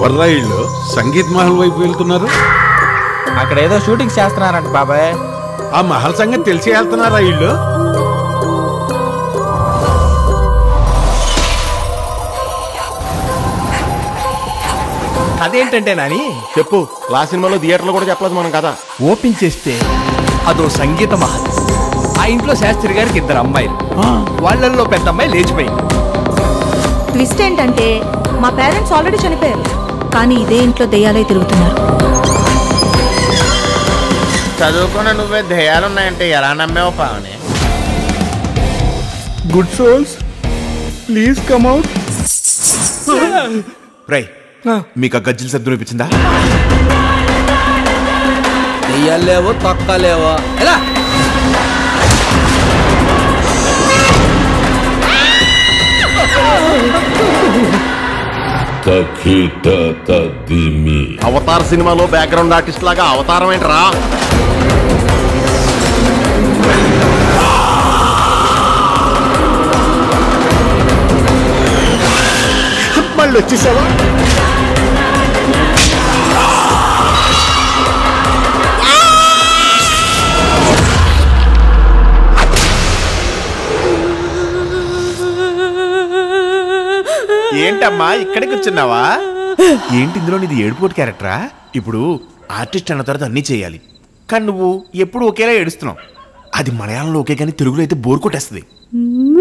ఎవర్రా ఇళ్ళు సంగీత్ మహల్ వైపు వెళ్తున్నారు అక్కడ ఏదో షూటింగ్ చేస్తున్నారంట బాబాయ్ ఆ మహల్ సంగతి తెలిసి వెళ్తున్నారా ఇళ్ళు అదేంటంటే నాని చెప్పు లాస్ట్ సినిమాలో థియేటర్లో కూడా చెప్పలేదు మనం కదా ఓపెన్ చేస్తే అదో సంగీత మహల్ ఆ ఇంట్లో శాస్త్రి గారికి ఇద్దరు అమ్మాయిలు వాళ్ళల్లో పెద్ద అమ్మాయి లేచిపోయింది ట్విస్ట్ ఏంటంటే మా పేరెంట్స్ ఆల్రెడీ చనిపోయారు కానీ ఇదే ఇంట్లో దెయ్యాలై తిరుగుతున్నారు చదువుకున్న నువ్వే ధ్యేయాలున్నాయంటే ఎలా నమ్మేవు Pavani good souls please come out రై మీకు ఆ గజ్జిల శబ్దం వినిపించిందా దెయ్యాలేవో తొక్కలేవో ఎలా తఖిట తదిమి అవతార్ సినిమాలో బ్యాక్గ్రౌండ్ ఆర్టిస్ట్ లాగా అవతారం ఏంట్రా మళ్ళీ వచ్చేసావా ఏంటమ్మా ఇక్కడికి కూర్చున్నావా ఏంటి ఇందులో నీది ఏడుపోటు క్యారెక్టరా ఇప్పుడు ఆర్టిస్ట్ అన్న తర్వాత అన్నీ చేయాలి కానీ నువ్వు ఎప్పుడు ఒకేలా ఏడుస్తున్నావు అది మలయాళంలో ఓకే కానీ తెలుగులో అయితే బోర్ కొట్టేస్తుంది